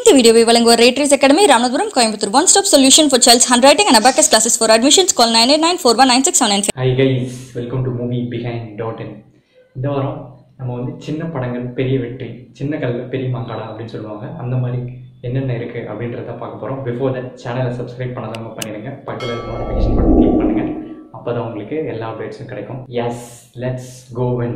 இந்த வீடியோவை வழங்குவோர் ரேட்ரிஸ் academy Ramanathapuram Coimbatore one stop solution for childs handwriting and abacus classes for admissions call nine eight nine four one nine six seven hi guys welcome to movie behind dot in இந்த வாரம் நம்ம வந்து சின்ன படங்கள் பெரிய வெற்றி சின்ன கல்ல பெரிய மங்காடா அப்படின்னு சொல்லுவாங்க அந்த மாதிரி என்னென்ன இருக்குது அப்படின்றத பார்க்க போகிறோம் பிஃபோர் தட் சேனலை சப்ஸ்கிரைப் பண்ணாதவங்க பண்ணிடுங்க பக்கத்தில் இருக்க நோட்டிஃபிகேஷன் பட்டன் கிளிக் பண்ணுங்கள் அப்போ தான் உங்களுக்கு எல்லா அப்டேட்ஸும் கிடைக்கும் எஸ் லெட்ஸ் கோவன்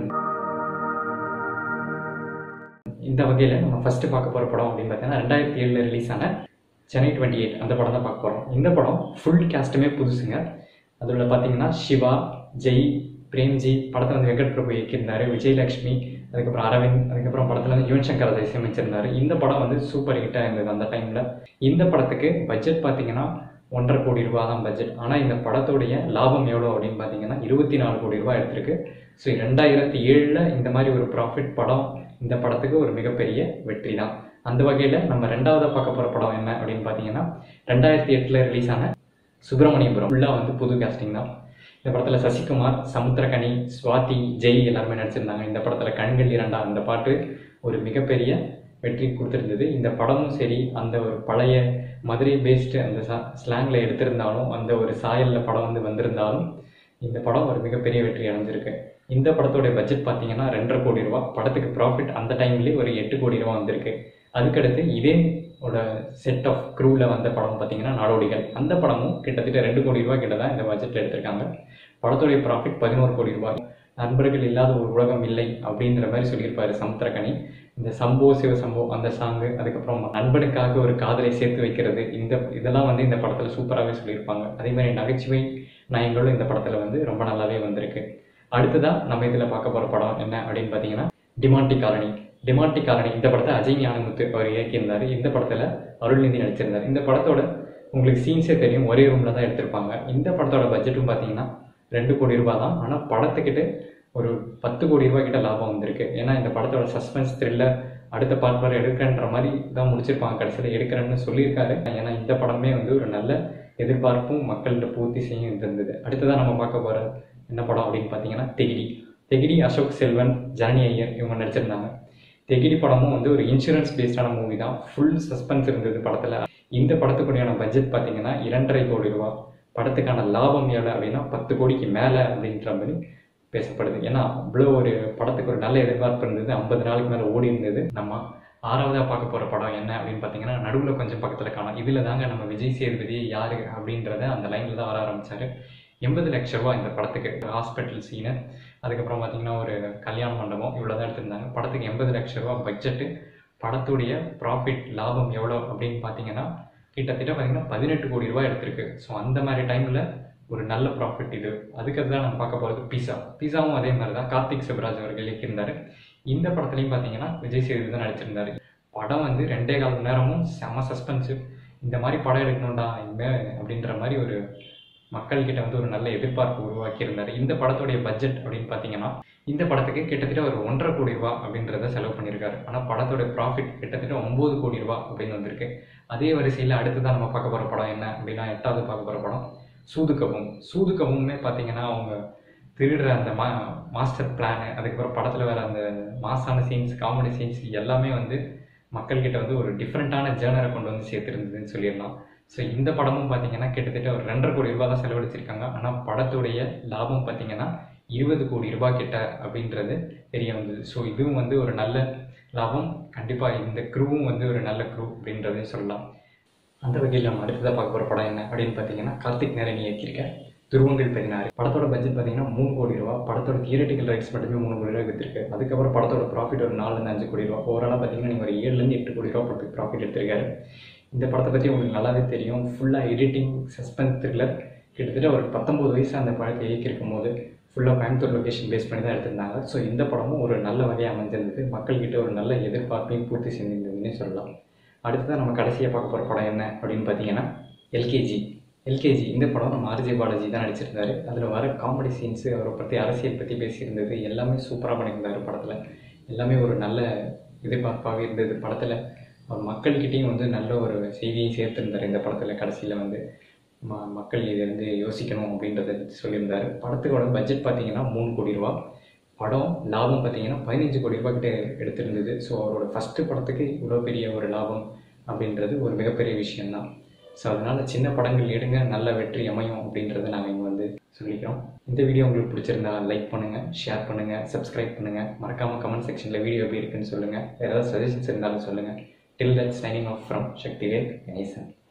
இந்த வகையில் நம்ம ஃபஸ்ட்டு பார்க்க போகிற படம் அப்படின்னு பார்த்தீங்கன்னா ரெண்டாயிரத்தி ஏழில் ரிலீஸ் ஆன சென்னை டுவெண்ட்டி எயிட் அந்த படம் தான் பார்க்க போகிறோம் இந்த படம் ஃபுல் கேஸ்ட்டுமே புதுசுங்க அதில் பார்த்தீங்கன்னா சிவா ஜெய் பிரேம்ஜி படத்தை வந்து வெங்கட் பிரபு இயக்கியிருந்தார் விஜயலட்சுமி அதுக்கப்புறம் அரவிந்த் அதுக்கப்புறம் படத்தில் வந்து யுவன் சங்கர் அதை இசையமைச்சிருந்தார் இந்த படம் வந்து சூப்பர் ஹிட்டாக இருந்தது அந்த டைமில் இந்த படத்துக்கு பட்ஜெட் பார்த்தீங்கன்னா ஒன்றரை கோடி ரூபா தான் பட்ஜெட் ஆனால் இந்த படத்துடைய லாபம் எவ்வளோ அப்படின்னு பார்த்தீங்கன்னா இருபத்தி நாலு கோடி ரூபாய் எடுத்திருக்கு ஸோ ரெண்டாயிரத்தி ஏழில் இந்த மாதிரி ஒரு ப்ராஃபிட் படம் இந்த படத்துக்கு ஒரு மிகப்பெரிய வெற்றி தான் அந்த வகையில் நம்ம ரெண்டாவதாக பார்க்க போகிற படம் என்ன அப்படின்னு பார்த்தீங்கன்னா ரெண்டாயிரத்தி எட்டில் ரிலீஸ் ஆன சுப்பிரமணியபுரம் ஃபுல்லாக வந்து புது கேஸ்டிங் தான் இந்த படத்தில் சசிகுமார் சமுத்திரகனி சுவாதி ஜெய் எல்லாருமே நடிச்சிருந்தாங்க இந்த படத்தில் கண்கள் இரண்டா அந்த பாட்டு ஒரு மிகப்பெரிய வெற்றி கொடுத்துருந்தது இந்த படமும் சரி அந்த ஒரு பழைய மதுரை பேஸ்டு அந்த ஸ்லாங்கில் எடுத்திருந்தாலும் அந்த ஒரு சாயலில் படம் வந்து வந்திருந்தாலும் இந்த படம் ஒரு மிகப்பெரிய வெற்றி அடைஞ்சிருக்கு இந்த படத்தோட பட்ஜெட் பார்த்தீங்கன்னா ரெண்டரை கோடி ரூபா படத்துக்கு ப்ராஃபிட் அந்த டைம்லேயே ஒரு எட்டு கோடி ரூபா வந்திருக்கு அதுக்கடுத்து இதே ஓட செட் ஆஃப் க்ரூவில் வந்த படம் பார்த்தீங்கன்னா நாடோடிகள் அந்த படமும் கிட்டத்தட்ட ரெண்டு கோடி ரூபாய் கிட்ட தான் இந்த பட்ஜெட்டில் எடுத்திருக்காங்க படத்துடைய ப்ராஃபிட் பதினோரு கோடி ரூபாய் நண்பர்கள் இல்லாத ஒரு உலகம் இல்லை அப்படின்ற மாதிரி சொல்லியிருப்பாரு சமுத்திரகனி இந்த சம்போ சிவசம்போ அந்த சாங்கு அதுக்கப்புறம் நண்பனுக்காக ஒரு காதலை சேர்த்து வைக்கிறது இந்த இதெல்லாம் வந்து இந்த படத்தில் சூப்பராகவே சொல்லியிருப்பாங்க அதே மாதிரி நகைச்சுவை நயங்களும் இந்த படத்தில் வந்து ரொம்ப நல்லாவே வந்திருக்கு அடுத்ததாக நம்ம இதில் பார்க்க போகிற படம் என்ன அப்படின்னு பார்த்தீங்கன்னா டிமாண்டி காலனி டிமாண்டி காலனி இந்த படத்தை அஜய் ஞானமுத்து அவர் இயக்கியிருந்தார் இந்த படத்தில் அருள்நிதி நடிச்சிருந்தார் இந்த படத்தோட உங்களுக்கு சீன்ஸே தெரியும் ஒரே ரூமில் தான் எடுத்திருப்பாங்க இந்த படத்தோட பட்ஜெட்டும் பார்த்தீங்கன்னா ரெண்டு கோடி ரூபாய் தான் ஆனால் படத்துக்கிட்ட ஒரு பத்து கோடி ரூபாய் கிட்ட லாபம் வந்திருக்கு ஏன்னா இந்த படத்தோட சஸ்பென்ஸ் த்ரில்லர் அடுத்த பார்ட் வர எடுக்கிறன்ற மாதிரி தான் முடிச்சிருப்பாங்க கடைசியில் எடுக்கிறேன்னு சொல்லியிருக்காரு ஏன்னா இந்த படமே வந்து ஒரு நல்ல எதிர்பார்ப்பும் மக்கள்கிட்ட பூர்த்தி செய்யும் இருந்தது அடுத்ததான் நம்ம பார்க்க போகிற என்ன படம் அப்படின்னு பார்த்தீங்கன்னா தெகிடி தெகிடி அசோக் செல்வன் ஜனனி ஐயர் இவங்க நடிச்சிருந்தாங்க தெகிடி படமும் வந்து ஒரு இன்சூரன்ஸ் பேஸ்டான மூவி தான் ஃபுல் சஸ்பென்ஸ் இருந்தது படத்தில் இந்த படத்துக்குடியான பட்ஜெட் பார்த்தீங்கன்னா இரண்டரை கோடி ரூபா படத்துக்கான லாபம் எவ்வளோ அப்படின்னா பத்து கோடிக்கு மேலே அப்படின்ற மாதிரி பேசப்படுது ஏன்னா அவ்வளோ ஒரு படத்துக்கு ஒரு நல்ல எதிர்பார்ப்பு இருந்தது ஐம்பது நாளுக்கு மேலே ஓடி இருந்தது நம்ம ஆறாவதாக பார்க்க போகிற படம் என்ன அப்படின்னு பார்த்தீங்கன்னா நடுவில் கொஞ்சம் பக்கத்தில் காணும் இதில் தாங்க நம்ம விஜய் சேதுபதி யார் அப்படின்றத அந்த லைனில் தான் வர ஆரம்பித்தார் எண்பது லட்ச ரூபா இந்த படத்துக்கு ஹாஸ்பிட்டல் சீனு அதுக்கப்புறம் பார்த்தீங்கன்னா ஒரு கல்யாண மண்டபம் இவ்வளோ தான் எடுத்திருந்தாங்க படத்துக்கு எண்பது லட்ச ரூபா பட்ஜெட்டு படத்துடைய ப்ராஃபிட் லாபம் எவ்வளோ அப்படின்னு பார்த்தீங்கன்னா கிட்டத்தட்ட பார்த்தீங்கன்னா பதினெட்டு கோடி ரூபாய் எடுத்திருக்கு ஸோ அந்த மாதிரி டைமில் ஒரு நல்ல ப்ராஃபிட் இது அதுக்கு தான் நம்ம பார்க்க போகிறது பீஸா பீஸாவும் அதே மாதிரி தான் கார்த்திக் சுப்ராஜ் அவர்கள் இயக்கியிருந்தார் இந்த படத்துலையும் பார்த்தீங்கன்னா விஜய் சேதுபதி தான் நடிச்சிருந்தார் படம் வந்து ரெண்டே கால் மணி நேரமும் செம சஸ்பென்ஸு இந்த மாதிரி படம் எடுக்கணும்டா இனிமேல் அப்படின்ற மாதிரி ஒரு மக்கள்கிட்ட வந்து ஒரு நல்ல எதிர்பார்ப்பு உருவாக்கியிருந்தார் இந்த படத்துடைய பட்ஜெட் அப்படின்னு பார்த்தீங்கன்னா இந்த படத்துக்கு கிட்டத்தட்ட ஒரு ஒன்றரை கோடி ரூபா அப்படின்றத செலவு பண்ணியிருக்காரு ஆனால் படத்தோட ப்ராஃபிட் கிட்டத்தட்ட ஒம்பது கோடி ரூபா அப்படின்னு வந்திருக்கு அதே வரிசையில் அடுத்ததான் நம்ம பார்க்க போகிற படம் என்ன அப்படின்னா எட்டாவது பார்க்க போகிற படம் சூதுக்கவும் சூதுக்கவுமே பார்த்தீங்கன்னா அவங்க திருடுற அந்த மா மாஸ்டர் பிளானு அதுக்கப்புறம் படத்தில் வர அந்த மாசான சீன்ஸ் காமெடி சீன்ஸ் எல்லாமே வந்து மக்கள்கிட்ட வந்து ஒரு டிஃப்ரெண்ட்டான ஜேர்னரை கொண்டு வந்து சேர்த்துருந்ததுன்னு சொல்லிடலாம் ஸோ இந்த படமும் பார்த்தீங்கன்னா கிட்டத்தட்ட ஒரு ரெண்டரை கோடி ரூபாய் தான் செலவழிச்சிருக்காங்க ஆனால் படத்துடைய லாபம் பார்த்தீங்கன்னா இருபது கோடி ரூபாய் கிட்ட அப்படின்றது தெரிய வந்தது ஸோ இதுவும் வந்து ஒரு நல்ல லாபம் கண்டிப்பாக இந்த க்ரூவும் வந்து ஒரு நல்ல க்ரூ அப்படின்றதையும் சொல்லலாம் அந்த வகையில் நம்ம அடுத்ததாக பார்க்க போகிற படம் என்ன அப்படின்னு பார்த்தீங்கன்னா கார்த்திக் நேரணி இயக்கியிருக்க துருவங்கள் பதினாறு படத்தோட பட்ஜெட் பார்த்தீங்கன்னா மூணு கோடி ரூபா படத்தோட தியரட்டிக்கல் ரைட்ஸ் மட்டுமே மூணு கோடி ரூபா விற்றுருக்கு அதுக்கப்புறம் படத்தோட ப்ராஃபிட் ஒரு நாலுலேருந்து அஞ்சு கோடி ரூபா ஓவராலாக பார்த்தீங்கன்னா நீங்கள் ஒரு ஏழுலேருந்து எட்டு கோடி ரூபா படத்துக்கு ப்ராஃபிட் எடுத்திருக்காரு இந்த படத்தை பற்றி உங்களுக்கு நல்லாவே தெரியும் ஃபுல்லாக எடிட்டிங் சஸ்பென்ஸ் த்ரில்லர் கிட்டத்தட்ட ஒரு பத்தொம்பது வயசு அந்த படத்தை இயக்கியிருக்கும் போது ஃபுல்லாக கோயம்புத்தூர் லொக்கேஷன் பேஸ் பண்ணி தான் எடுத்திருந்தாங்க ஸோ இந்த படமும் ஒரு நல்ல வகையாக அமைஞ்சிருந்தது மக்கள்கிட்ட ஒரு நல்ல எதிர்பார்ப்பையும் பூர்த்தி செஞ்சிருந்ததுன்னே சொல்லலாம் அடுத்ததான் நம்ம கடைசியாக பார்க்க போகிற படம் என்ன அப்படின்னு பார்த்தீங்கன்னா எல்கேஜி எல்கேஜி இந்த படம் நம்ம ஆர்ஜே பாலாஜி தான் நடிச்சிருந்தாரு அதில் வர காமெடி சீன்ஸு அவரை பற்றி அரசியல் பற்றி பேசியிருந்தது எல்லாமே சூப்பராக பண்ணியிருந்தார் படத்தில் எல்லாமே ஒரு நல்ல எதிர்பார்ப்பாகவே இருந்தது படத்தில் அவர் மக்கள்கிட்டையும் வந்து நல்ல ஒரு செய்தியை சேர்த்துருந்தார் இந்த படத்தில் கடைசியில் வந்து ம மக்கள் இதை வந்து யோசிக்கணும் அப்படின்றத சொல்லியிருந்தார் படத்துக்கோட பட்ஜெட் பார்த்தீங்கன்னா மூணு கோடி ரூபா படம் லாபம் பார்த்தீங்கன்னா பதினஞ்சு கோடி ரூபா கிட்ட எடுத்திருந்தது ஸோ அவரோட ஃபஸ்ட்டு படத்துக்கு இவ்வளோ பெரிய ஒரு லாபம் அப்படின்றது ஒரு மிகப்பெரிய விஷயம்தான் ஸோ அதனால் சின்ன படங்கள் எடுங்க நல்ல வெற்றி அமையும் அப்படின்றத நாங்கள் இங்கே வந்து சொல்லிக்கிறோம் இந்த வீடியோ உங்களுக்கு பிடிச்சிருந்தா லைக் பண்ணுங்கள் ஷேர் பண்ணுங்கள் சப்ஸ்கிரைப் பண்ணுங்கள் மறக்காமல் கமெண்ட் செக்ஷனில் வீடியோ எப்படி இருக்குன்னு சொல்லுங்கள் வேறு ஏதாவது சஜஷன்ஸ் இருந்தாலும் சொல்லுங்கள் till that signing off from Sakthivel Ganesan